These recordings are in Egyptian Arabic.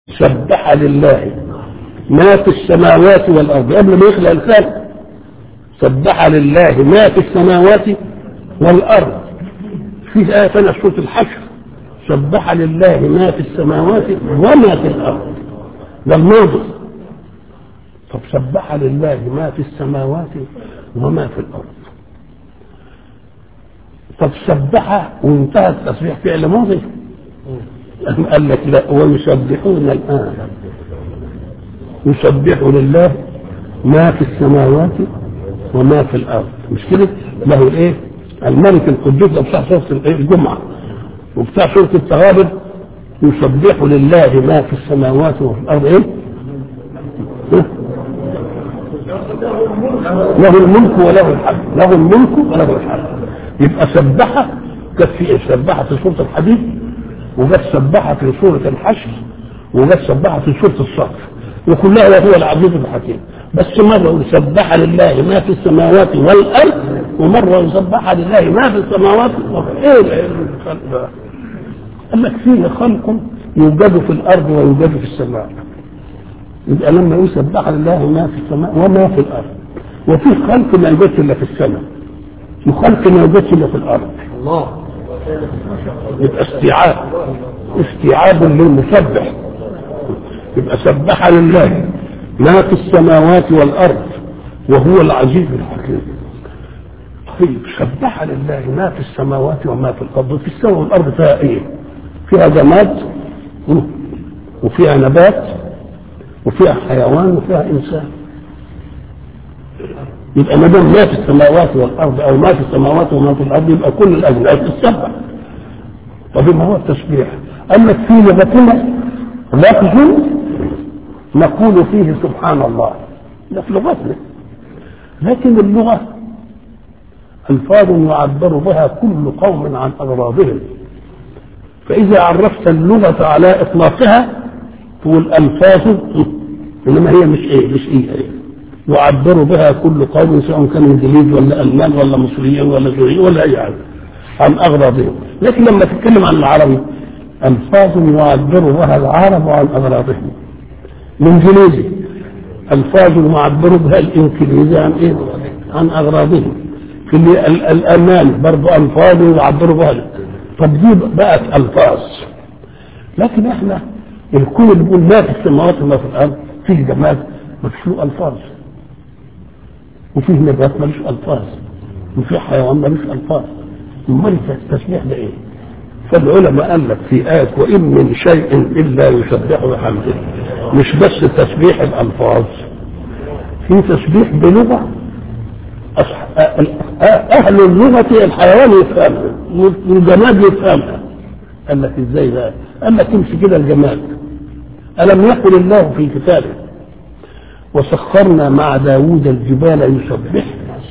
سبح لله ما في السماوات والارض قبل ما يخلق الخلق سبح لله ما في السماوات والارض في آية ثانية سورة الحشر سبح لله ما في السماوات وما في الارض ده الماضي طب سبح لله ما في السماوات وما في الارض طب سبح وانتهى التسبيح فعل ماضي قال لك لا ويسبحون الان يسبح لله ما في السماوات وما في الارض مش كده له الايه الملك القدوس ده بتاع سوره الجمعه وبتاع سوره التغابن يسبح لله ما في السماوات وفي الارض ايه له الملك وله الحمد له الملك وله الحمد يبقى سبح كانت في ايه سبح في سوره الحديد وجت سبح في سوره الحشر وجت سبح في سوره الصف وكلها وهو العزيز الحكيم بس مرة يسبح لله ما في السماوات والأرض ومرة يسبح لله ما في السماوات والأرض إيه الخلق ده؟ قال لك فيه خلق يوجد في الأرض ويوجد في السماء يبقى لما يسبح لله ما في السماء وما في الأرض وفي خلق ما يوجدش إلا في السماء وخلق ما يوجدش إلا في الأرض الله يبقى استيعاب استيعاب للمسبح يبقى سبح لله ما في السماوات والارض وهو العزيز الحكيم طيب سبح لله ما في السماوات وما في الارض في السماء والارض فيها ايه فيها جماد وفيها نبات وفيها حيوان وفيها انسان يبقى ما دام ما في السماوات والارض او ما في السماوات وما في الارض يبقى كل الاجناس تسبح طب ما هو التسبيح قال لك في لغتنا لفظ نقول فيه سبحان الله ده في لغتنا لكن اللغة ألفاظ يعبر بها كل قوم عن أغراضهم فإذا عرفت اللغة على إطلاقها تقول ألفاظ إنما هي مش إيه مش إيه, إيه. يعبر بها كل قوم سواء كان إنجليز ولا ألمان ولا مصريين ولا سوريين ولا أي حاجة عن أغراضهم لكن لما تتكلم عن العربي ألفاظ يعبر بها العرب عن أغراضهم الإنجليزي ألفاظ يعبر بها الإنجليزي عن إيه؟ عن أغراضهم في الألمان برضه ألفاظ يعبروا بها طب دي بقت ألفاظ لكن إحنا الكل اللي بيقول ما في السماوات وما في الأرض فيه جماد ما فيش له ألفاظ وفيه نبات ملوش ألفاظ وفيه حيوان ملوش ألفاظ أمال التسبيح ده إيه؟ فالعلماء قال لك في آية وإن من شيء إلا يسبح بحمده مش بس تسبيح الألفاظ في تسبيح بلغة أهل اللغة الحيوان يفهمها والجماد يفهمها قال لك إزاي بقى؟ قال لك امشي كده الجماد ألم يقل الله في كتابه وسخرنا مع داوود الجبال يسبح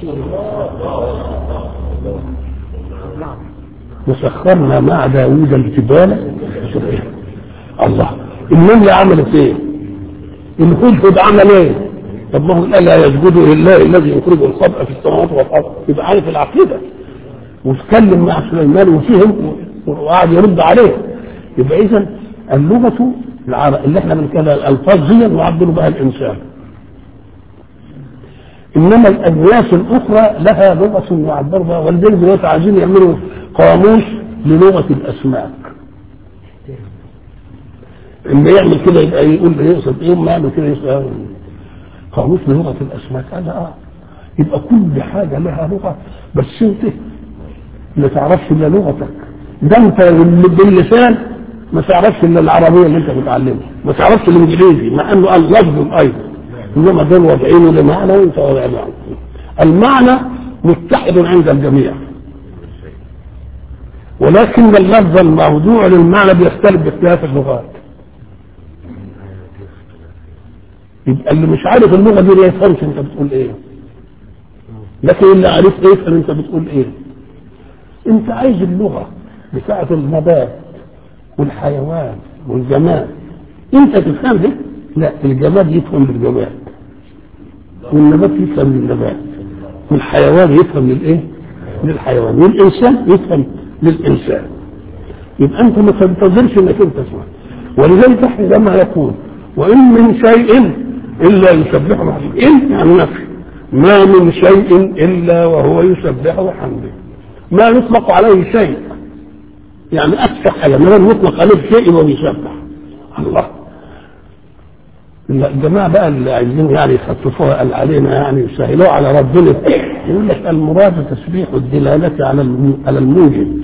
وسخرنا مع داوود الجبال يسبح الله النملة عملت ايه؟ الهدهد عمل ايه؟ طب ما هو الا يسجدوا لله الذي يخرج الخبء في السماوات والارض يبقى عارف العقيده واتكلم مع سليمان وفهم وقعد يرد عليه يبقى اذا اللغه العرب اللي احنا بنتكلم الالفاظ هي يعبر بها الانسان انما الاجناس الاخرى لها لغه يعبر بها ولذلك دلوقتي عايزين يعملوا قاموس للغه الاسماك اما يعمل كده يبقى يقول يقصد ايه ما يعمل كده يقصد قاموس لغه الاسماك قال اه يبقى كل حاجه لها لغه بس انت ما تعرفش الا لغتك ده انت باللسان ما تعرفش الا العربيه اللي انت بتعلمها ما تعرفش الانجليزي مع انه قال لفظ ايضا انما دول واضعينه لمعنى وانت واضع معنى المعنى متحد عند الجميع ولكن اللفظ الموضوع للمعنى بيختلف باختلاف اللغات يبقى اللي مش عارف اللغه دي ما يفهمش انت بتقول ايه لكن اللي عارف ايه يفهم انت بتقول ايه انت عايز اللغه بتاعه النبات والحيوان والجماد انت تفهم دي لا الجماد يفهم للجماد والنبات يفهم للنبات والحيوان يفهم للايه للحيوان والانسان يفهم للانسان يبقى انت ما تنتظرش انك انت تسمع ولذلك حينما يقول وإن من شيء إلا يسبح بحمده إن يعني نفي ما من شيء إلا وهو يسبح بحمده ما يطلق عليه شيء يعني أكثر حاجة ما يطلق عليه شيء وهو يسبح الله الجماعة بقى اللي عايزين يعني يخففوها قال علينا يعني يسهلوها على ربنا يقول لك المراد تسبيح الدلالة على على الموجد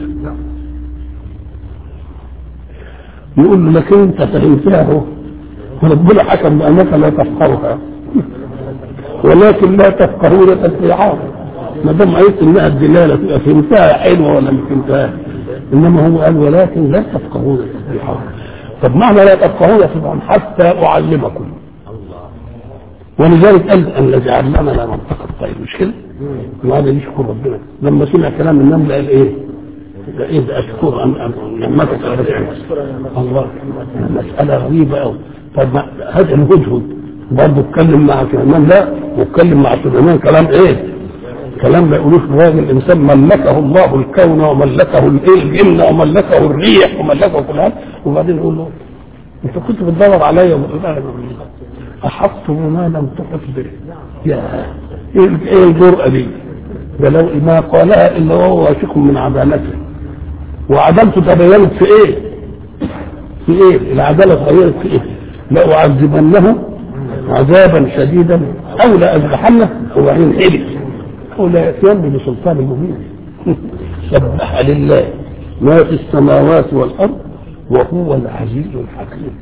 يقول له لكن انت فهمتها اهو وربنا حكم بانك لا تفقهها ولكن لا تفقهون تسبيحها ما دام عرفت انها الدلاله تبقى فهمتها حلوه ولا ما فهمتهاش انما هو قال ولكن لا تفقهون تسبيحها طب معنى لا تفقهون طبعا حتى اعلمكم ولذلك قال الذي علمنا منطق الطير مش كده؟ وهذا يشكر ربنا لما سمع كلام النمل قال ايه؟ ده ايه ده اشكر ان نعمتك الله مساله غريبه قوي طب هذا الهدهد برضه اتكلم مع سليمان لا واتكلم مع سليمان كلام ايه؟ كلام ما يقولوش الراجل الانسان ملكه الله الكون وملكه الايه الجن وملكه الريح وملكه كل هذا وبعدين يقول له انت كنت بتدور عليا احط بما لم تحط به يا ايه الجرأه دي ده لو ما قالها الا وهو واثق من عدالته وعدالته تبينت في ايه؟ في ايه؟ العداله تغيرت في ايه؟ لأعذبنه عذابا شديدا او لأذبحنه وبعدين حلف او لا ياتين بسلطان مبين سبح لله ما في السماوات والارض وهو العزيز الحكيم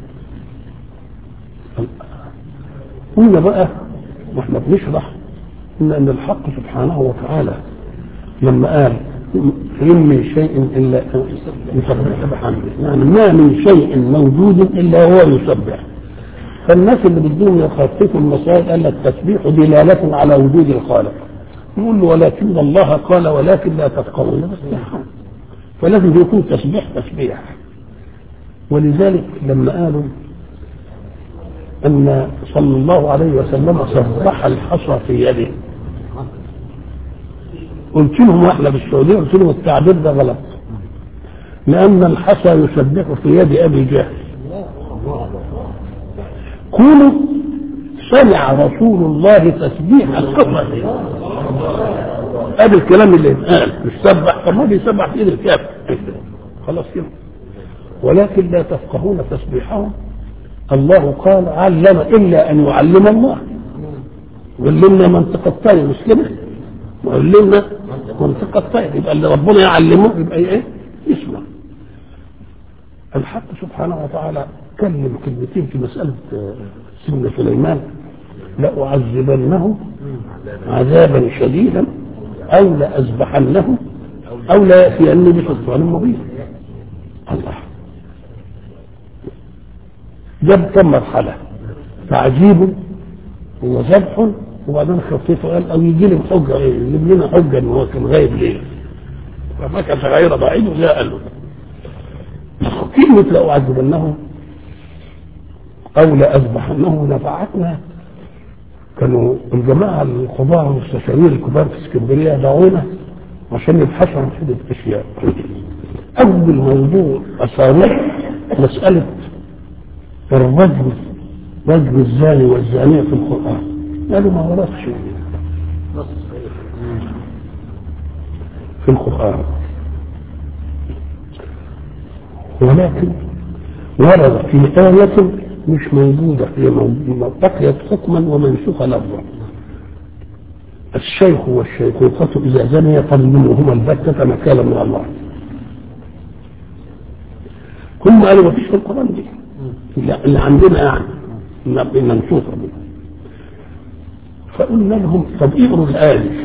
هنا بقى واحنا بنشرح ان ان الحق سبحانه وتعالى لما قال إن من شيء إلا يسبح بحمده يعني ما من شيء موجود إلا هو يسبح فالناس اللي بدهم يخففوا المسائل قال التسبيح دلالة على وجود الخالق يقول له ولكن الله قال ولكن لا تفقهون فلازم يكون تسبيح تسبيح ولذلك لما قالوا أن صلى الله عليه وسلم سبح الحصى في يده قلت لهم واحنا بالسعوديه قلت لهم التعبير ده غلط لان الحصى يسبح في يد ابي جهل كونوا سمع رسول الله تسبيح الكفر ادي الكلام اللي قال مش سبح طب ما بيسبح في ايد الكافر خلاص كده ولكن لا تفقهون تسبيحهم الله قال علم الا ان يعلم الله علمنا منطق الطير مش كده وعلمنا منطق الطير يبقى اللي ربنا يعلمه يبقى ايه يسمع الحق سبحانه وتعالى كلم كلمتين في مسألة سيدنا سليمان لأعذبنه عذابا شديدا أو لأذبحنه أو لا يأتيني بسلطان مبين الله جاب كم مرحلة تعذيب وذبح وبعدين خفيفه قال او يجي لي حجه ايه يجيب لنا حجه ان هو كان غايب ليه فمكث غير بعيد وجاء قال له كلمة لأعذبنه أو لأذبحنه نفعتنا كانوا الجماعة القضاة والمستشارين الكبار في اسكندرية دعونا عشان يبحثوا عن عدة أشياء أول موضوع أثاروه مسألة الرجل رجل الزاني والزانية في القرآن قالوا ما وردش في القرآن ولكن ورد في آية مش موجودة هي بقيت حكما ومنسوخة لفظا الشيخ والشيخوخة إذا زنيا فضلهما البتة نكالا من الله هم قالوا ما فيش في القرآن دي اللي عندنا يعني منسوخة منها فقلنا لهم طب اقروا الآية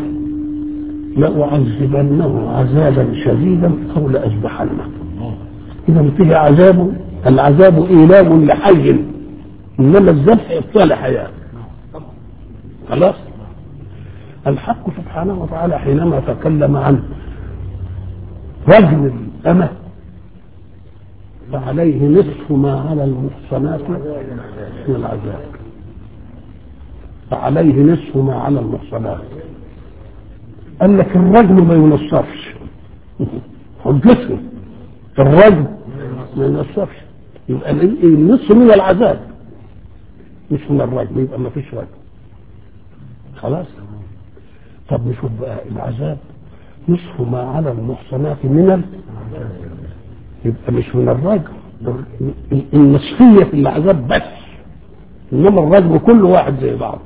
لأعذبنه عذابا شديدا أو لأذبحنه إذا فيه عذاب العذاب إيلام لحي إنما الذبح إبطال حياة خلاص الحق سبحانه وتعالى حينما تكلم عن رجل الأمة فعليه نصف ما على المحصنات من العذاب فعليه نصف ما على المحصنات قال لك الرجل ما ينصفش حجته الرجل ما ينصفش يبقى ال- النصف من العذاب مش من الرجم يبقى ما فيش رجم خلاص طب نشوف بقى العذاب نصف ما على المحصنات من ال... يبقى مش من الرجم ال- النصفية في العذاب بس انما الرجم كل واحد زي بعضه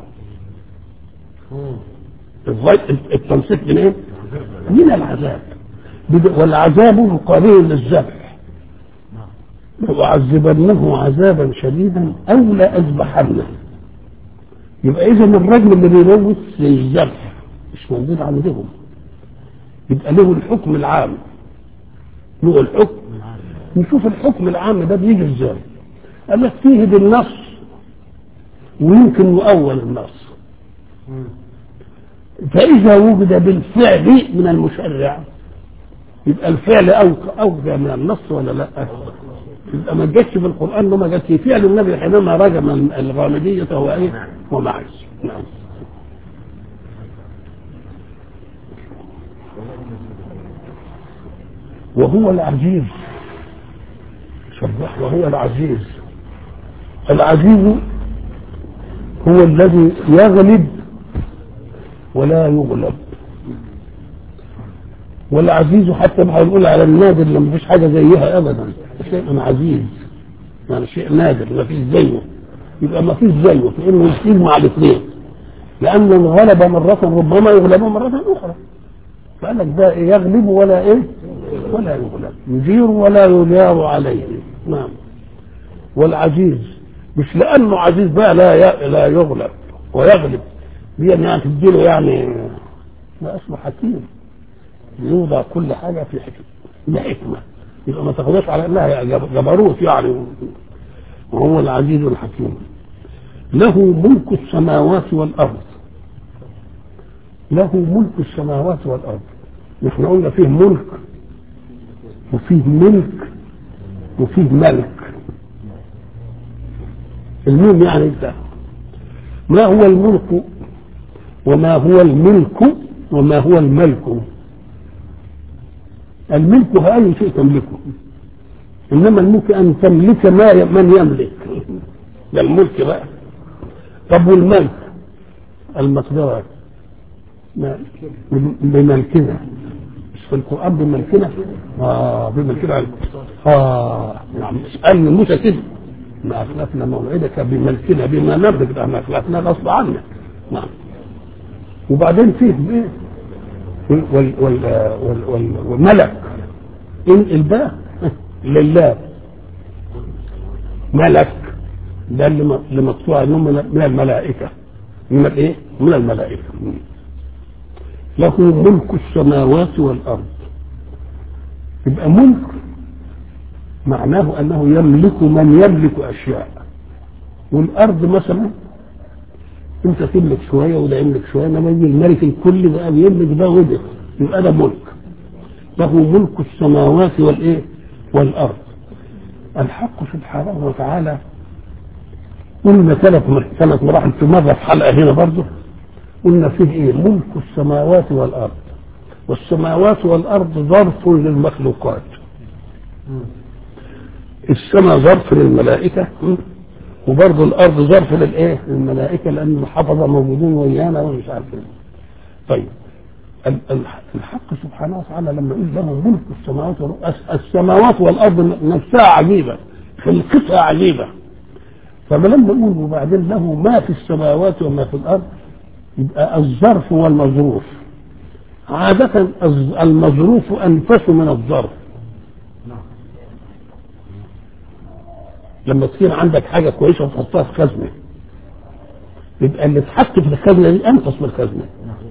الرج- التنصيف من ايه؟ من العذاب بد- والعذاب قليل للذبح وعذبنه عذابا شديدا او لاذبحنه يبقى اذا الرجل اللي بيموت زي الذبح مش موجود عندهم يبقى له الحكم العام له الحكم نشوف الحكم العام ده بيجي ازاي قال لك فيه بالنص ويمكن مؤول النص فإذا وجد بالفعل من المشرع يبقى الفعل أوقع أوجى من النص ولا لا؟ يبقى ما جاتش في القرآن ما جاتش فعل النبي حينما رجم الغامدية وهو إيه؟ ومعز نعم وهو العزيز شبح وهو العزيز العزيز هو الذي يغلب ولا يغلب والعزيز حتى ما هنقول على النادر لما مفيش حاجه زيها ابدا شيء عزيز يعني شيء نادر ما فيش زيه يبقى ما فيش زيه في انه يشيل مع الاثنين لان الغلب مره ربما يغلب مره اخرى فقال لك ده يغلب ولا ايه ولا يغلب يجير ولا يجار عليه نعم والعزيز مش لانه عزيز بقى لا ي- لا يغلب ويغلب دي يعني تديله يعني لا اسمه حكيم يوضع كل حاجه في حكمه بحكمه يبقى ما تاخدهاش على انها جب- جبروت يعني وهو العزيز الحكيم له ملك السماوات والارض له ملك السماوات والارض نحن قلنا فيه ملك وفيه ملك وفيه ملك المهم يعني انت ما هو الملك وما هو الملك وما هو الملك الملك هو اي شيء تملكه انما الملك ان تملك ما ي- من يملك ده الملك بقى طب والملك المقدرة ما- بملكنا مش في القرآن بملكنا اه بملكنا اه نعم اسألني موسى كده ما أخلفنا موعدك بملكنا بما نملك ده ما أخلفنا غصب عنك نعم وبعدين فيه ايه وال وال وال وال وال والملك انقل بقى لله ملك ده اللي م- اللي مقطوع انه من من الملائكه من الايه؟ من الملائكه له ملك السماوات والارض يبقى ملك معناه انه يملك من يملك اشياء والارض مثلا انت تملك شويه وده يملك شويه انما يجي الملك الكل بقى بيملك ده وده يبقى ده ملك له ملك السماوات والايه والارض الحق سبحانه وتعالى قلنا ثلاث مر- ثلاث مراحل في مره في حلقه هنا برضه قلنا فيه ايه ملك السماوات والارض والسماوات والارض ظرف للمخلوقات السماء ظرف للملائكه م? وبرضه الارض ظرف للايه للملائكه لان الحفظه موجودين ويانا ومش عارف ايه طيب ال- ال- الحق سبحانه وتعالى لما يقول له ملك السماوات والارض الس- السماوات والارض نفسها عجيبه خلقتها عجيبه فما لما نقول وبعدين له ما في السماوات وما في الارض يبقى الظرف والمظروف عادة الز- المظروف أنفس من الظرف لما تصير عندك حاجة كويسة وتحطها في خزنة يبقى اللي اتحط في الخزنة دي أنفس من الخزنة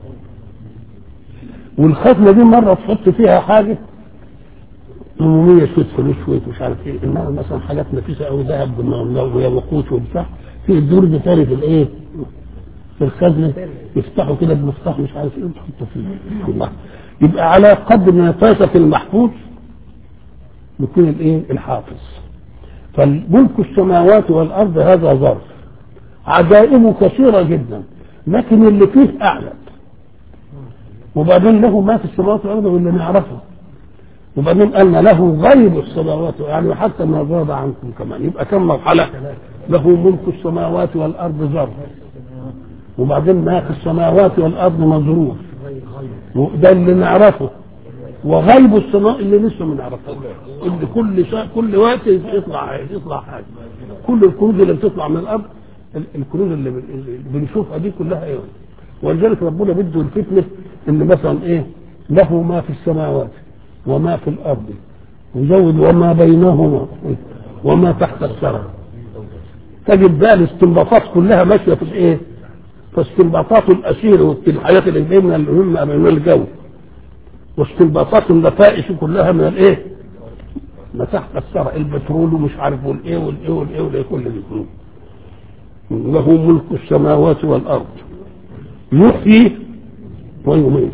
والخزنة دي مرة تحط فيها حاجة عمومية شوية فلوس شوية مش عارف ايه انما مثلا حاجات نفيسة أو ذهب وياقوت وبتاع في الدرج تاني في الايه؟ في الخزنة يفتحوا كده بمفتاح مش عارف ايه وتحطوا فيه الله يبقى على قدر نفاسة المحفوظ يكون الايه؟ الحافظ فملك السماوات والارض هذا ظرف عجائبه كثيرة جدا لكن اللي فيه اعلى وبعدين له ما في السماوات والارض واللي نعرفه وبعدين قالنا له غيب السماوات يعني حتى ما غاب عنكم كمان يبقى كم مرحله له ملك السماوات والارض ذر وبعدين ما في السماوات والارض مظروف ده اللي نعرفه وغيب السماء اللي لسه ما نعرفوش اللي كل شا... كل وقت يطلع حاجه يطلع حاجه كل الكنوز اللي بتطلع من الارض ال- الكنوز اللي, ب- اللي بنشوفها دي كلها ايه ولذلك ربنا بده الفتنه ان مثلا ايه له ما في السماوات وما في الارض وزود وما بينهما وما تحت الثرى تجد بقى الاستنباطات كلها ماشيه في الايه؟ فاستنباطات الاسير والحياه اللي جايه من المهمه من الجو واستنباطات النفائس كلها من الايه؟ ما تحت الثرى البترول ومش عارف والايه والايه والايه والايه كل دي كله له ملك السماوات والارض يحيي ويميت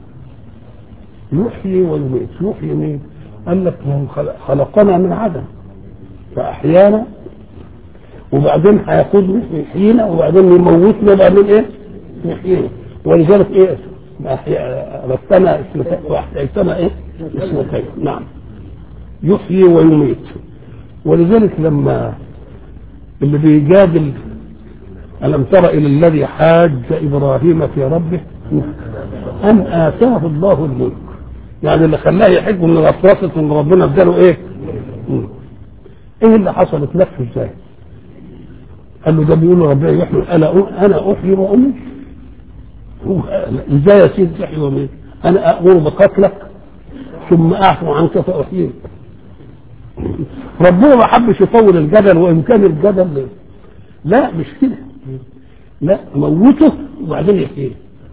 يحيي ويميت يحيي مين؟ قال لك هو خلق- خلقنا من عدم فاحيانا وبعدين هياخدنا يحيينا وبعدين يموتنا وبعدين ايه؟ يحيينا ولذلك ايه؟ ربنا اثنتين واحييتنا ايه؟ اثنتين نعم يحيي ويميت ولذلك لما اللي بيجادل ألم تر إلى الذي حاج إبراهيم في ربه أن آتاه الله الملك يعني اللي خلاه يحج من غفرته ان ربنا اداله ايه؟ مم. ايه اللي حصل اتلف ازاي؟ قال له ده بيقول له ربنا يحيي انا انا احيي واميت هو ازاي يا سيدي تحيي واميت؟ انا امر بقتلك ثم اعفو عنك فاحييك ربنا ما حبش يطول الجدل وان كان الجدل لا مش كده لا موته وبعدين يحييه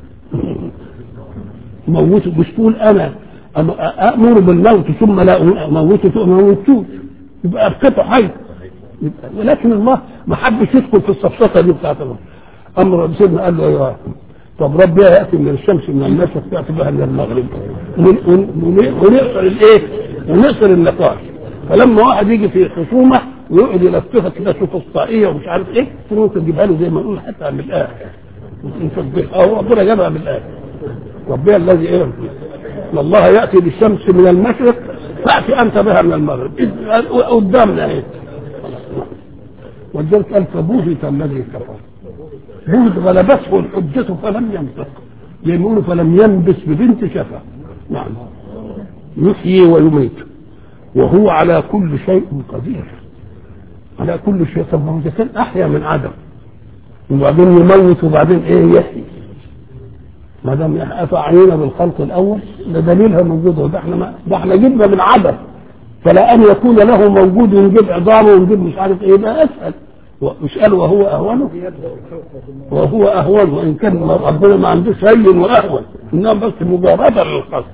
موته مش تقول انا أنا امر بالموت ثم لا اموته ثم ما موتوش يبقى ابقته حي يبقى ولكن الله ما حبش يدخل في السفسطه دي بتاعت الله امر سيدنا قال له ايوه طب ربنا ياتي من الشمس من المشرق تاتي بها من المغرب ون- ون- ون- ونقصر الايه؟ ونقصر النقاش فلما واحد يجي في خصومه ويقعد يلفها كده سوفسطائيه ومش عارف ايه ممكن تجيبها له زي ما نقول حتى من الاخر اه ربنا جابها من الاخر ربنا الذي ايه ان الله ياتي بالشمس من المشرق فاتي انت بها من المغرب إذ- قدامنا ايه ولذلك قال فبوهت الذي كفر بوهت غلبته الحجة فلم ينطق يقولوا فلم ينبس ببنت شفا نعم يحيي ويميت وهو على كل شيء قدير على كل شيء طب ما هو إذا كان احيا من عدم وبعدين يموت وبعدين ايه يحيي ما دام افعينا بالخلق الاول ده دليلها موجود وده احنا ما ده احنا جبنا من عدم فلا ان يكون له موجود ونجيب عظامه ونجيب مش عارف ايه ده اسهل مش قال وهو اهونه وهو اهون وان كان ربنا ما عندوش هين واهون انما بس مجرده للقصد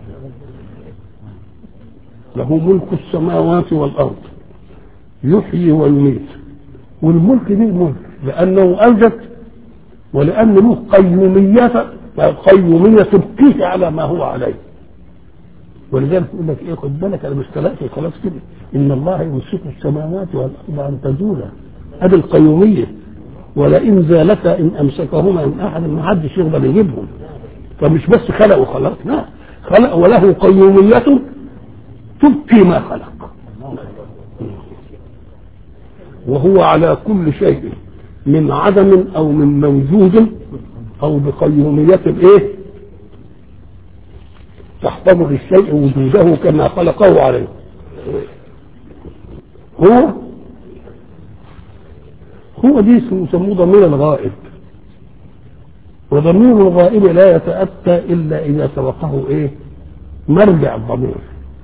له ملك السماوات والارض يحيي ويميت والملك دي ملك لانه اوجد ولان له قيومية قيومية تبقيه على ما هو عليه ولذلك يقول لك ايه خد بالك انا مش ثلاثة خلاص كده ان الله يمسك السماوات والارض ان تزولا هذه القيومية ولئن زالتا ان امسكهما من احد ما حدش يقدر يجيبهم فمش بس خلق وخلاص لا خلق وله قيومية تبقي ما خلق وهو على كل شيء من عدم او من موجود او بقيومية ايه تحتضر الشيء وجوده كما خلقه عليه هو هو دي يسموه ضمير الغائب وضمير الغائب لا يتأتى إلا إذا سبقه إيه مرجع الضمير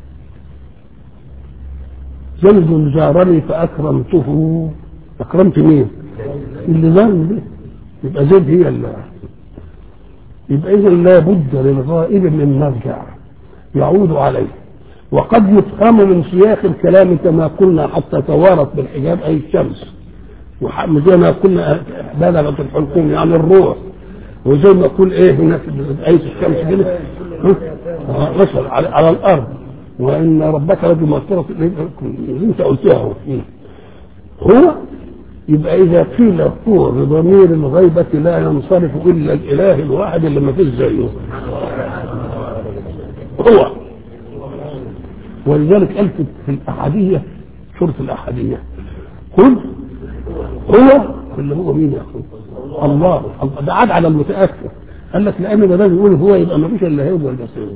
زيد زارني فأكرمته أكرمت مين؟ اللي زارني ده يبقى زيد هي اللي يبقى إذا لا بد للغائب من مرجع يعود عليه وقد يفهم من سياق الكلام كما قلنا حتى توارت بالحجاب أي الشمس وزي ما قلنا بلغت الحلقوم يعني الروح وزي ما يقول ايه هناك آية الشمس كده وصل على, على الأرض وإن ربك لذو مغفرة أنت قلتها هو هو يبقى إذا قيل هو بضمير الغيبة لا ينصرف إلا الإله الواحد اللي ما فيش زيه هو ولذلك قال في- في الأحادية سورة الأحادية قل هو اللي هو مين يا أخي الله الله. ده عاد على المتأكد قال لك لأن ما دام يقول هو يبقى ما فيش إلا هو البصير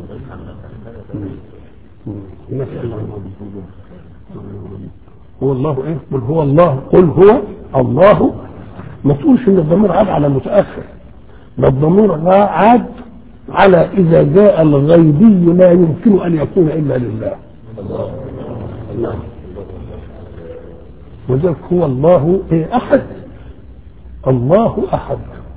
ما شاء الله هو الله ايه قل هو الله قل هو الله ما تقولش ان الضمير عاد على متاخر ده الضمير عاد على اذا جاء الغيبي لا يمكن ان يكون الا لله نعم وذلك هو الله إيه احد الله احد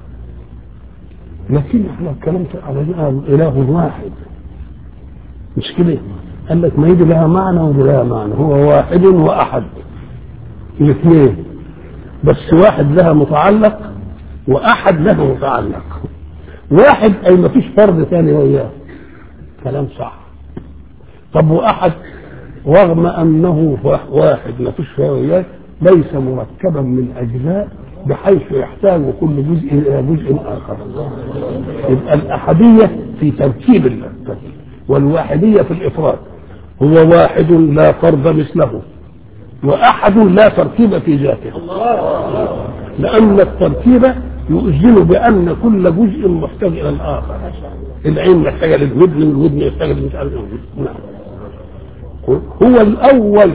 لكن احنا الكلام على اله واحد مش كده قال لك ما يجي لها معنى ودي لها معنى هو واحد واحد الاثنين بس واحد لها متعلق واحد له متعلق واحد اي ما فيش فرد ثاني وياه كلام صح طب واحد رغم انه واحد ما فيش وياه ليس مركبا من اجزاء بحيث يحتاج كل جزء الى جزء اخر يبقى الاحديه في تركيب التركيب والواحديه في الافراد هو واحد لا فرد مثله واحد لا تركيب في ذاته لان التركيب يؤذن بان كل جزء محتاج الى الاخر العين محتاجه للودن والودن محتاجه مش عارف نعم هو الاول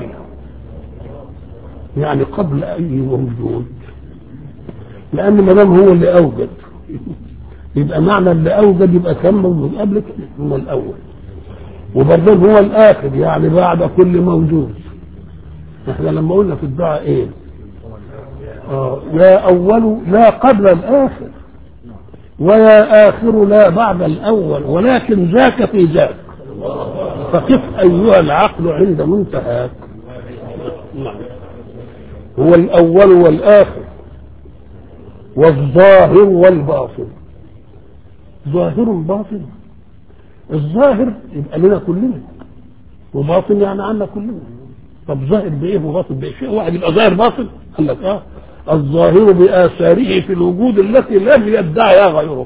يعني قبل اي وجود لان ما دام هو اللي اوجد يبقى معنى اللي اوجد يبقى كان موجود قبل كده هو الاول وبرضه هو الاخر يعني بعد كل موجود احنا لما قلنا في الدعاء ايه آه يا اول لا قبل الاخر ويا اخر لا بعد الاول ولكن ذاك في ذاك فقف ايها العقل عند منتهاك نعم هو الاول والاخر والظاهر والباطن ظاهر باطن الظاهر يبقى لنا كلنا وباطن يعني عنا كلنا طب ظاهر بايه وباطن بايه شيء واحد يبقى ظاهر باطن قال لك اه الظاهر باثاره في الوجود التي لم يدعيها غيره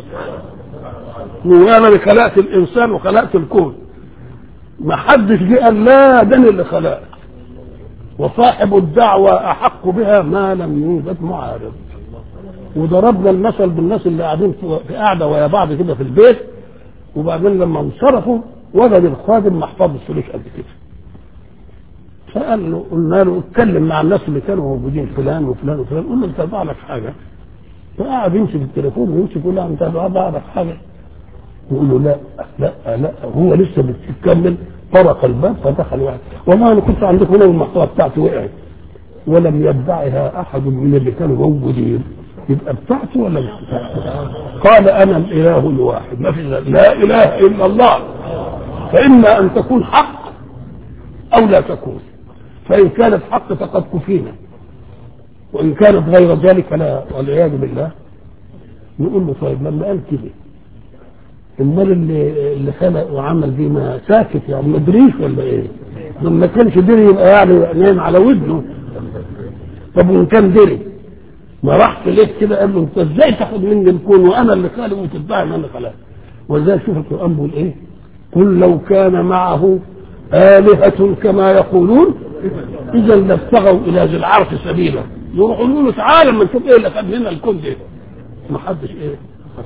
وانا اللي خلقت الانسان وخلقت الكون ما حدش جه قال لا ده انا اللي خلقت وصاحب الدعوة أحق بها ما لم يوجد معارض وضربنا المثل بالناس اللي قاعدين في قاعدة ويا بعض كده في البيت وبعدين لما انصرفوا وجد الخادم محفظ الفلوس قد كده فقال له قلنا له اتكلم مع الناس اللي كانوا موجودين فلان وفلان وفلان قول له انت بعرف حاجه فقعد يمسك التليفون ويمسك يقول له انت بعرف حاجه يقول له لا لا لا هو لسه بتكمل طرق الباب فدخل واحد والله انا كنت عندكم هنا المحفظه بتاعتي وقعت ولم يدعها احد من اللي كانوا موجودين يبقى بتاعته ولا مش بتاعته؟ قال انا الاله الواحد ما في لا اله الا الله فاما ان تكون حق او لا تكون فان كانت حق فقد كفينا وان كانت غير ذلك فلا والعياذ بالله نقول له طيب لما قال كده امال اللي اللي خلق وعمل دي ما ساكت يعني ما دريش ولا ايه؟ لما كانش دري يبقى يعني نايم على ودنه طب وان كان دري ما راحش ليه كده قال له انت ازاي تاخد مني الكون وانا اللي خالق وتدعي ان انا خلقت ولذلك شوف القران بيقول ايه؟ قل لو كان معه آلهة كما يقولون إذا لابتغوا إلى ذي العرش سبيلا يروحوا يقولوا تعالى ما نشوف إيه اللي خد لنا الكون ده ما حدش إيه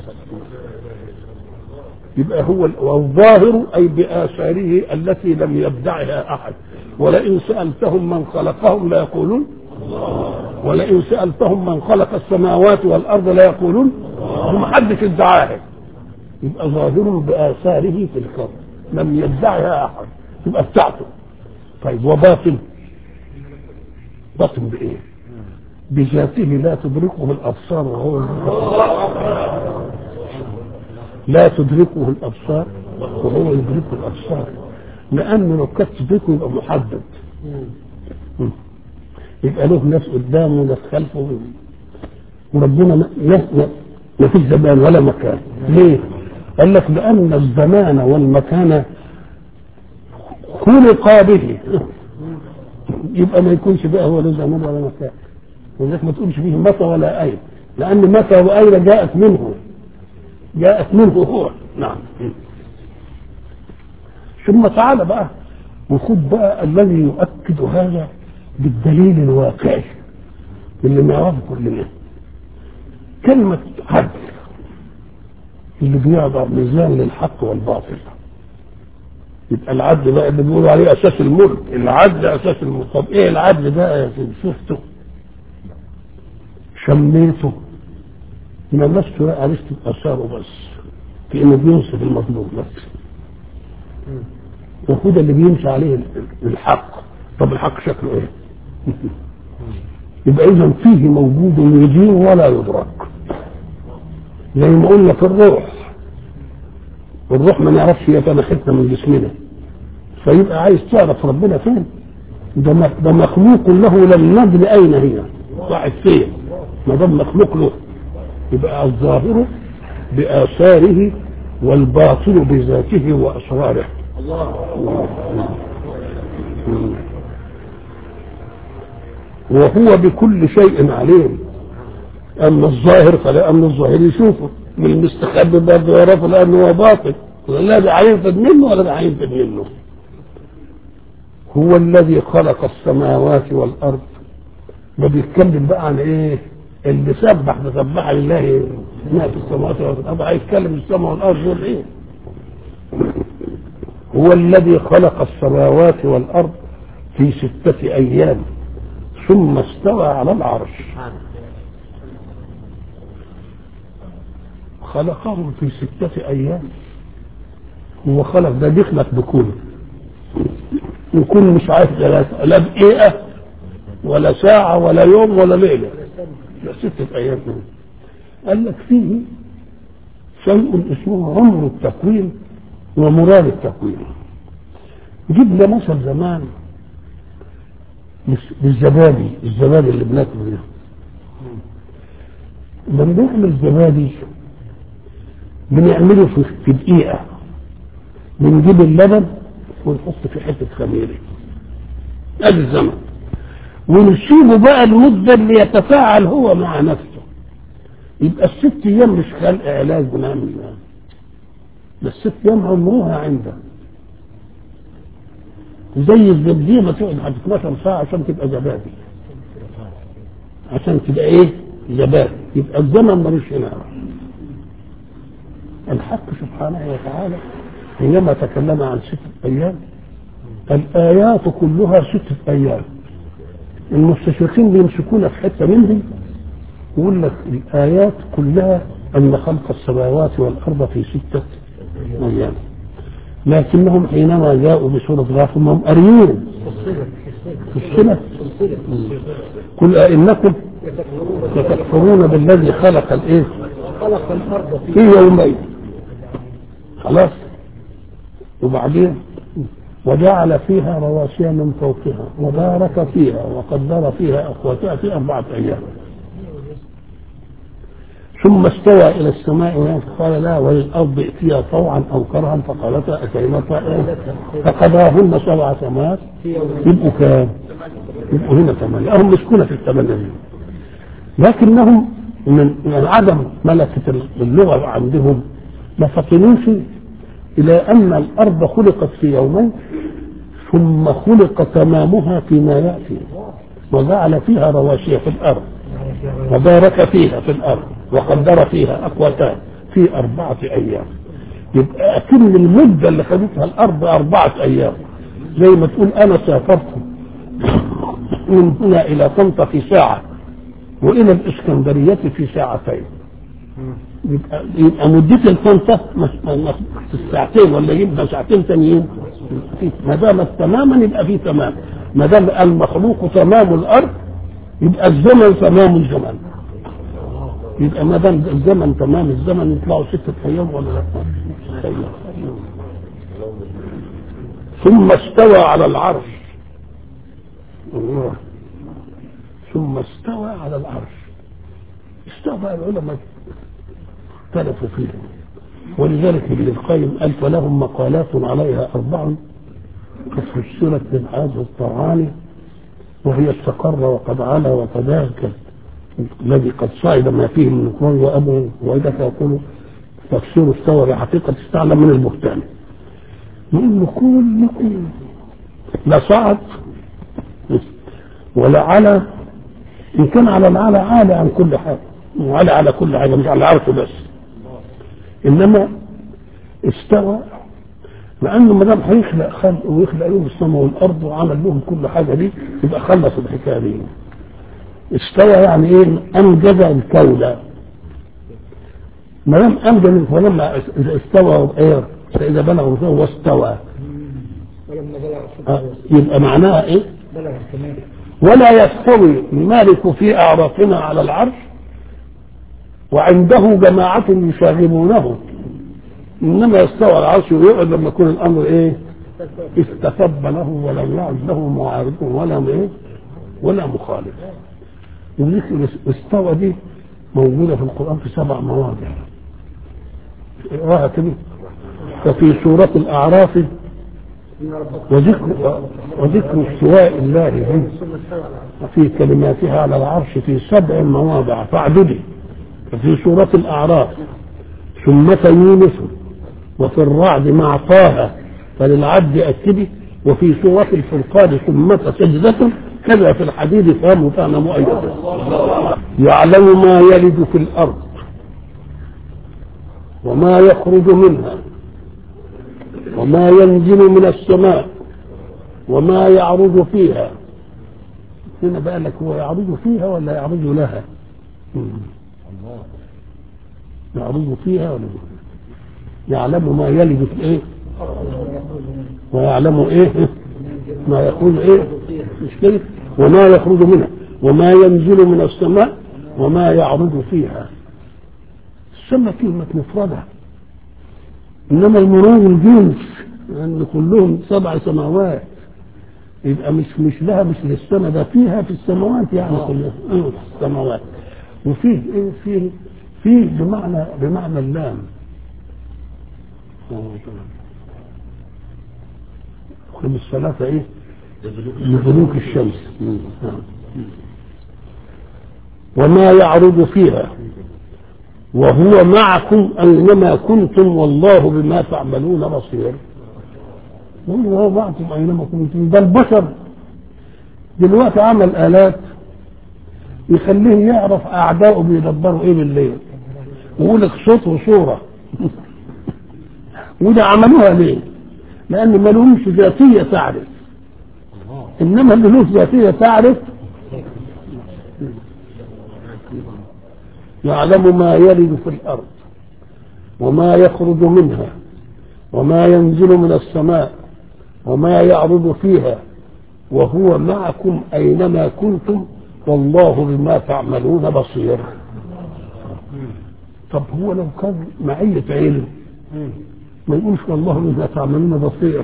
يبقى هو والظاهر أي بآثاره التي لم يبدعها أحد ولئن سألتهم من خلقهم لا يقولون ولئن سألتهم من خلق السماوات والأرض لا يقولون وما حدش ادعاها يبقى ظاهر بآثاره في الكون لم يدعها أحد تبقى بتاعته طيب وباطن باطن بإيه؟ بذاته لا تدركه الأبصار وهو لا تدركه الأبصار وهو يدرك الأبصار لأنه لو كانت تدركه يبقى محدد يبقى له ناس قدامه وناس خلفه وربنا ما, ما فيش زمان ولا مكان ليه؟ قال لك لأن الزمان والمكان خلق به يبقى ما يكونش بقى هو له زمان ولا مكان ولذلك ما تقولش فيه متى ولا أين لأن متى وأين جاءت منه جاءت منه هو نعم ثم تعالى بقى وخد بقى الذي يؤكد هذا بالدليل الواقعي اللي نعرفه كلنا كلمة عدل اللي بيضع ميزان للحق والباطل يبقى العدل بقى اللي بيقولوا عليه اساس الملك العدل اساس الملك طب ايه العدل ده يا سيدي شفته شميته ما لست عرفت اثاره بس في انه بينصف المظلوم بس وهو ده اللي بيمشي عليه الحق طب الحق شكله ايه يبقى اذا فيه موجود يدين ولا يدرك زي ما قلنا في الروح الروح ما نعرفش هي كان حته من جسمنا فيبقى عايز تعرف ربنا فين ده ده مخلوق له لم ندري اين هي راحت فين ما دام مخلوق له يبقى الظاهر باثاره والباطن بذاته واسراره وهو بكل شيء عليم اما الظاهر فلا امن الظاهر يشوفه من المستخبي برضه يعرفه لانه هو باطل لا ده هينفد منه ولا ده هينفد منه هو الذي خلق السماوات والارض ما بيتكلم بقى عن ايه اللي سبح تسبح لله ما في السماوات والارض هيتكلم السماء والارض دول ايه هو الذي خلق السماوات والارض في سته ايام ثم استوى على العرش خلقهم في ستة أيام هو خلق ده بيخلق بكون يكون مش عارف ثلاثة لا دقيقة ولا ساعة ولا يوم ولا ليلة لا ستة أيام قال لك فيه شيء اسمه عمر التكوين ومراد التكوين جبنا مثل زمان بالزبادي الزبادي اللي بناكله ده لما بنعمل زبادي بنعمله في, في دقيقة بنجيب اللبن ونحط في حتة خميرة ادي الزمن ونسيبه بقى المدة اللي يتفاعل هو مع نفسه يبقى الست ايام مش خلق علاج بنعمل ده الست ايام عمرها عنده زي الزبدية ما تقعد على 12 ساعة عشان تبقى زبادي عشان تبقى ايه زبادي يبقى الزمن ملوش هنا الحق سبحانه وتعالى حينما تكلم عن ستة أيام الآيات كلها ستة أيام المستشرقين بيمسكونا في حتة من دي يقول لك الآيات كلها أن خلق السماوات والأرض في ستة أيام لكنهم حينما جاءوا بسورة غافر هم قاريين السنة قل أئنكم لتكفرون بالذي خلق الإيه؟ خلق الأرض في يومين خلاص وبعدين وجعل فيها رواسي من فوقها وبارك فيها وقدر فيها أقواتها في أربعة أيام ثم استوى إلى السماء قال لا وللأرض ائتيا طوعا أو كرها فقالتا أتينا طائعين فقضاهن سبع سماوات يبقوا كام؟ يبقوا هنا ثمانية هم مسكونة في الثمانية دي لكنهم من من عدم ملكة اللغة عندهم ما فطنوش إلى أن الأرض خلقت في يومين ثم خلق تمامها فيما يأتي وجعل فيها رواسي في الأرض وبارك فيها في الأرض وقدر فيها أقواتها في أربعة أيام يبقى أكن المدة اللي خدتها الأرض أربعة أيام زي ما تقول أنا سافرت من هنا إلى طنطا في ساعة وإلى الإسكندرية في ساعتين يبقى, يبقى مدتي لطنطا في الساعتين ولا يبقى ساعتين تانيين ما دام تماما يبقى في تمام ما دام المخلوق تمام الأرض يبقى الزمن تمام الزمن يبقى ما دام الزمن تمام الزمن يطلعوا ستة أيام ولا لا؟ أيام. ثم استوى على العرش الله ثم استوى على العرش استوى العلماء اختلفوا فيه ولذلك ابن القيم قال فلهم مقالات عليها أربع قد فسرت بالحاج الطعاني وهي استقر وقد علا وتذاكر الذي قد صعد ما فيه من نكران وابوه واذا فيقول تفسير استوى بحقيقه استعلم من البهتان يقول له كلكم لا صعد ولا على إن كان على العلى عالي عن كل حاجة وعلى على كل حاجة مش على العرش بس إنما استوى لأنه ما دام هيخلق خلق ويخلق لهم السماء والأرض وعمل لهم كل حاجة دي يبقى خلص الحكاية دي استوى يعني إيه أنجز الكون ما دام أنجز فلما استوى إيه فإذا بلغ واستوى ولما بلغ آه، يبقى معناها إيه بلغ الكمال ولا يستوي المالك في أعرافنا على العرش وعنده جماعة يشاغبونه إنما يستوى على العرش ويقعد لما يكون الأمر إيه استتب له ولم يعد له معارض ولا إيه ولا مخالف وذكر استوى دي موجودة في القرآن في سبع مواضع اقراها كده ففي سورة الأعراف وذكر وذكر استواء الله به في كلماتها على العرش في سبع مواضع فاعددي ففي سورة الأعراف ثمة يونس وفي الرعد مع طه فللعبد أكدي وفي سورة الفرقان ثمة سجدة كذا في الحديد فهم كان مؤيدا يعلم ما يلد في الأرض وما يخرج منها وما ينزل من السماء وما يعرض فيها هنا بقى لك هو يعرض فيها ولا يعرض لها مم. يعرض فيها ولا يعلم ما يلد في ايه ويعلم ايه ما يقول ايه مش كده وما يخرج منها وما ينزل من السماء وما يعرض فيها السماء كلمة مفردة انما المراد الجنس لان كلهم سبع سماوات يبقى مش مش لها مش للسماء ده فيها في السماوات يعني كلها آه، في السماوات وفيه ايه فيه فيه بمعنى بمعنى اللام خم الثلاثة ايه لدلوك الشمس نعم. وما يعرض فيها وهو معكم أينما كنتم والله بما تعملون بصير يقول وهو معكم أينما كنتم ده البشر دلوقتي عمل آلات يخليه يعرف أعدائه بيدبروا إيه بالليل ويقول لك صوت وصورة وده عملوها ليه؟ لأن ما لهمش ذاتية تعرف إنما اللي له ذاتية تعرف يعلم ما يلد في الأرض وما يخرج منها وما ينزل من السماء وما يعرض فيها وهو معكم أينما كنتم والله بما تعملون بصير طب هو لو كان معية علم ما يقولش والله بما تعملون بصير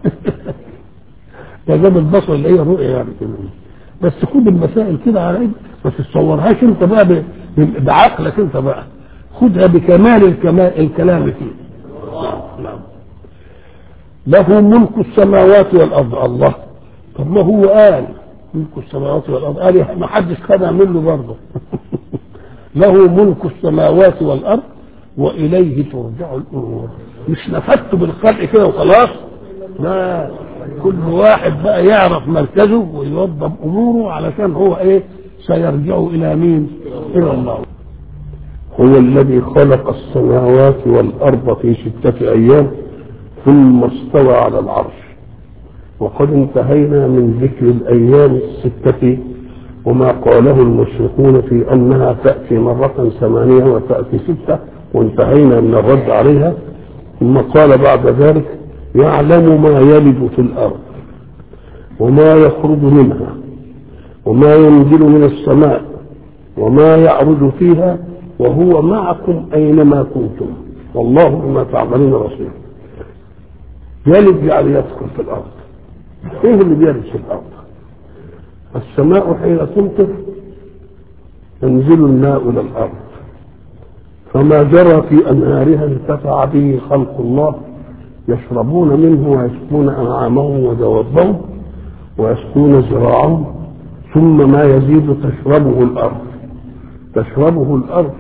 ده جاب البصر اللي هي رؤية يعني كده بس خد المسائل كده على ايدك ما تتصورهاش انت بقى ب- ب- بعقلك انت بقى خدها بكمال الكمال الكلام فيه نعم. له ملك السماوات والارض الله طب ما هو قال ملك السماوات والارض قال ما حدش خدها منه برضه له ملك السماوات والارض واليه ترجع الامور مش نفدت بالخلق كده وخلاص لا كل واحد بقى يعرف مركزه ويوضب اموره علشان هو ايه سيرجع الى مين الى الله هو الذي خلق السماوات والارض في سته ايام ثم استوى على العرش وقد انتهينا من ذكر الايام السته وما قاله المشركون في انها تاتي مره ثمانيه وتاتي سته وانتهينا من الرد عليها ثم قال بعد ذلك يعلم ما يلد في الارض وما يخرج منها وما ينزل من السماء وما يعرج فيها وهو معكم اينما كنتم والله بما تعملون بصير يلد يعني يدخل في الارض ايه اللي بيلد في الارض السماء حين تمطر ينزل الماء الى الارض فما جرى في انهارها انتفع به خلق الله يشربون منه ويسقون انعامهم ودوابهم ويسقون زراعهم ثم ما يزيد تشربه الارض تشربه الارض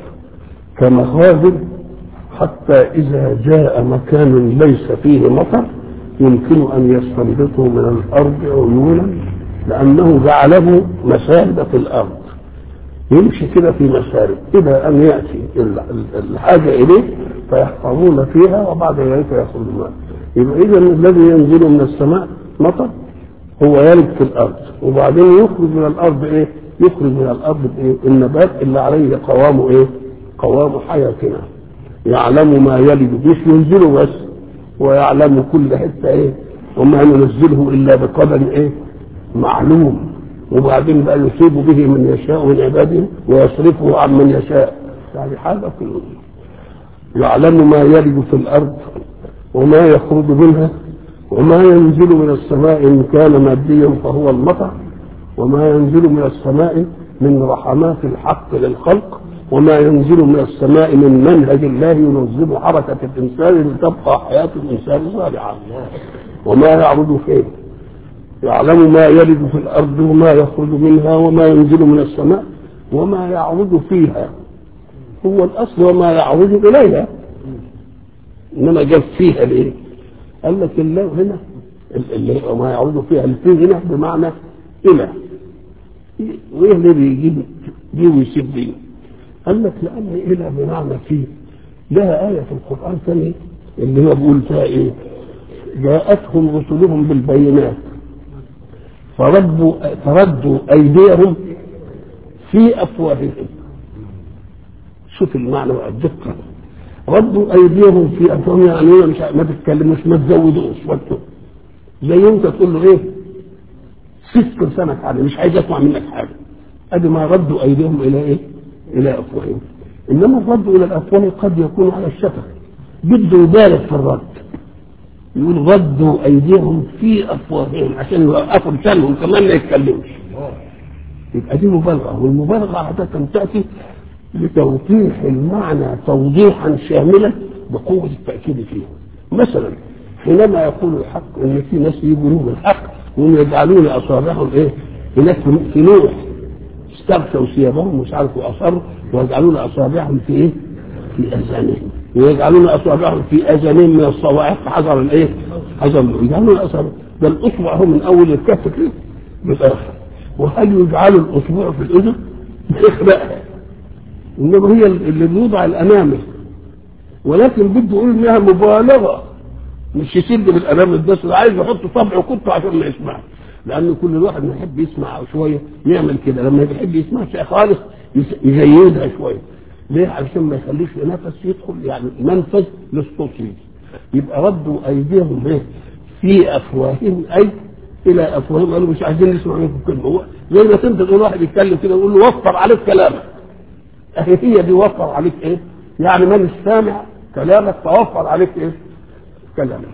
كمخازن حتى اذا جاء مكان ليس فيه مطر يمكن أن يستنبطوا من الأرض عيونا لأنه جعله مسارب في الأرض يمشي كده في مسارب إلى أن يأتي ال- ال- الحاجة إليه فيحفظون فيها وبعد ذلك يخرج الماء يبقى إذا الذي ينزل من السماء مطر هو يلد في الأرض وبعدين يخرج من الأرض إيه؟ يخرج من الأرض إيه؟ النبات اللي عليه قوام إيه؟ قوام حياتنا يعلم ما يلد مش ينزله بس ويعلم كل حتة إيه؟ وما ننزله إلا بقدر إيه؟ معلوم وبعدين بقى يصيب به من يشاء من عباده ويصرفه عن من يشاء يعني حاجة كله يعلم ما يلد في الأرض وما يخرج منها وما ينزل من السماء إن كان ماديا فهو المطر وما ينزل من السماء من رحمات الحق للخلق وما ينزل من السماء من منهج الله ينظم حركة الإنسان لتبقى حياة الإنسان صالحة وما يعرض فيه يعلم ما يلد في الأرض وما يخرج منها وما ينزل من السماء وما يعرض فيها هو الأصل وما يعرض إليها إنما جاب فيها ليه؟ قال لك الله هنا اللي ما يعرض فيها الفين هنا بمعنى إلى وإيه اللي بيجيب دي ويسيب دي؟ قال لك لأن إلى بمعنى فيه لها آية في القرآن ثانية اللي هو بيقول فيها إيه؟ جاءتهم رسلهم بالبينات فردوا فردوا أيديهم في أفواههم شوف المعنى بقى الدقة ردوا أيديهم في أفواههم يعني إيه مش ما تتكلموش ما تزودوش وقتوا زي أنت تقول له إيه سكر سمك عليه مش عايز أسمع منك حاجة أدي ما ردوا أيديهم إلى إيه؟ إلى أفواههم إنما الرد إلى الأفواه قد يكون على الشفق بده يبالغ في الرد يقول ردوا ايديهم في افواههم عشان يوقفوا لسانهم كمان ما يتكلموش يبقى دي مبالغه والمبالغه عاده تاتي لتوضيح المعنى توضيحا شاملا بقوه التاكيد فيه مثلا حينما يقول الحق ان في ناس يجوا بالحق وهم يجعلون اصابعهم ايه هناك في نوح استغشوا ثيابهم مش عارف واصروا ويجعلون اصابعهم في ايه؟ في اذانهم ويجعلون اصابعهم في اذانهم من الصواعق حذر الايه؟ حذر يجعلون اصابع ده الاصبع هو من اول الكف كده للاخر وهل يجعل الاصبع في الاذن؟ بيخرقها انما هي اللي بيوضع الامامي ولكن بده يقول انها مبالغه مش يسد بالامام بس عايز يحط صبعه كنته عشان ما يسمعش لان كل واحد ما يحب يسمع شويه يعمل كده لما يحب يسمع شيء خالص يزيدها شويه ليه علشان ما يخليش نفس يدخل يعني منفذ للصوت يجي يبقى ردوا ايديهم ايه في افواههم اي الى افواههم قالوا مش عايزين نسمع منكم كلمه هو زي ما انت تقول واحد يتكلم كده يقول له وفر عليك كلامك اهي هي دي وفر عليك ايه يعني من سامع كلامك فوفر عليك ايه كلامك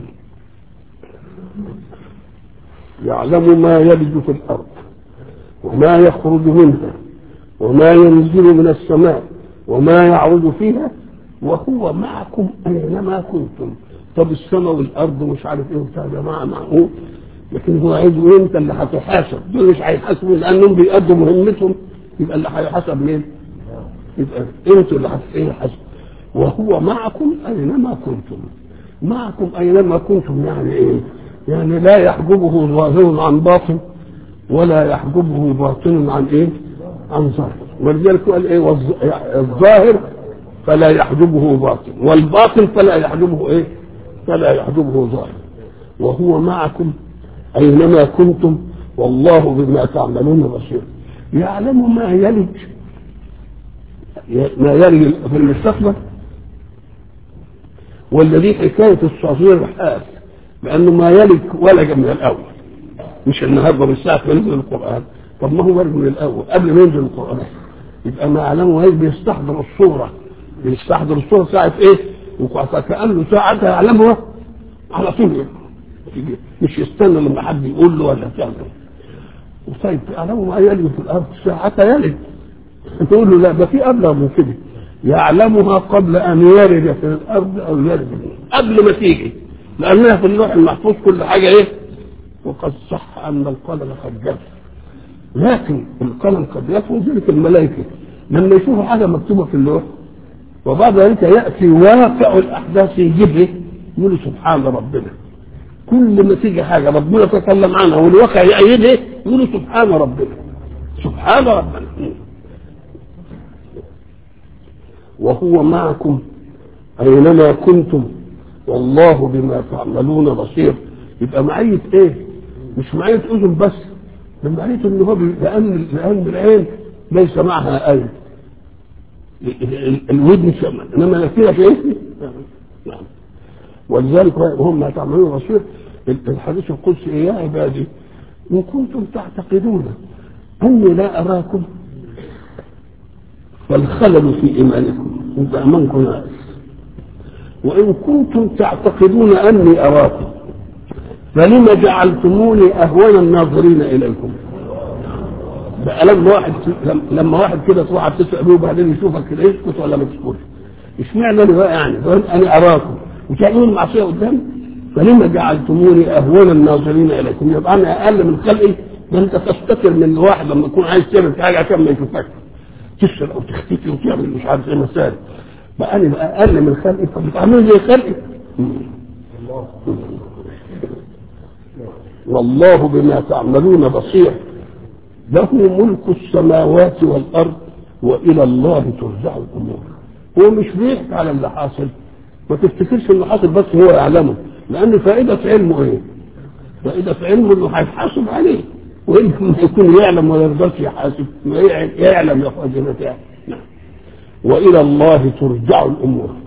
يعلم ما يلج في الارض وما يخرج منها وما ينزل من السماء وما يعرض فيها وهو معكم اينما كنتم طب السماء والارض مش عارف ايه وبتاع يا جماعه معقول لكن هو عايز يقول انت اللي هتحاسب دول مش هيحاسبوا لانهم بيأدوا مهمتهم يبقى اللي هيحاسب مين؟ يبقى انتوا اللي هتحاسبوا وهو معكم اينما كنتم معكم اينما كنتم يعني ايه؟ يعني لا يحجبه ظاهر عن باطن ولا يحجبه باطن عن ايه؟ عن ظاهر ولذلك قال ايه والظ- الظاهر فلا يحجبه باطن والباطن فلا يحجبه ايه؟ فلا يحجبه ظاهر وهو معكم اينما كنتم والله بما تعملون بصير يعلم ما يلج ما يلج في المستقبل والذي حكايه الصغير حال لانه ما يلج ولج من الاول مش النهارده من ساعه ما نزل القران طب ما هو ولد من الاول قبل ما ينزل القران يبقى ما يعلمه ايه بيستحضر الصوره بيستحضر الصوره ساعه ايه وكانه ساعتها يعلمها على طول يجي. مش يستنى لما حد يقول له ولا بتاع طيب يعلموا ما يلج في الارض ساعتها يلج تقول له لا ده في ابلغ من كده يعلمها قبل ان يرد في الارض او يرد قبل ما تيجي لانها في اللوح المحفوظ كل حاجه ايه وقد صح ان القلم قد جف لكن القلم قد جف وذلك الملائكه لما يشوفوا حاجه مكتوبه في اللوح وبعد ذلك ياتي واقع الاحداث يجيب ايه يقول سبحان ربنا كل ما تيجي حاجه ربنا تكلم عنها والواقع يأيدها يقولوا سبحان ربنا سبحان ربنا وهو معكم اينما كنتم والله بما تعملون بصير يبقى معية ايه مش معية اذن بس ده معية ان هو بي- لان لان العين ليس معها ايه الودن سمع انما نفسها في ايه نعم ولذلك وهم ما تعملون بصير الحديث القدسي إيه يا عبادي ان كنتم تعتقدون اني لا اراكم فالخلل في ايمانكم انت امانكم ناقص وإن كنتم تعتقدون أني أراكم فلما جعلتموني أهون الناظرين إليكم بقى لما واحد لما واحد كده تروح تسأله وبعدين يشوفك كده يسكت ولا ما تسكتش اشمعنى انا بقى يعني انا اراكم وتعملون المعصيه قدامي فلما جعلتموني اهون الناظرين اليكم يبقى انا اقل من خلقي ده انت تستتر من الواحد لما يكون عايز تعمل حاجه عشان ما يشوفكش تسرق وتختفي وتعمل مش عارف ايه مسائل بقى انا بقى اقل من خلقي طب بتعملوا زي خلقي والله بما تعملون بصير له ملك السماوات والارض والى الله ترجع الامور هو مش بيحكي على اللي حاصل ما تفتكرش اللي حاصل بس هو يعلمه لان فائده علمه ايه فائده علمه انه هيتحاسب عليه وإن يكون يعلم ولا يرضاش يحاسب ما يعلم يا اخوان نعم والى الله ترجع الامور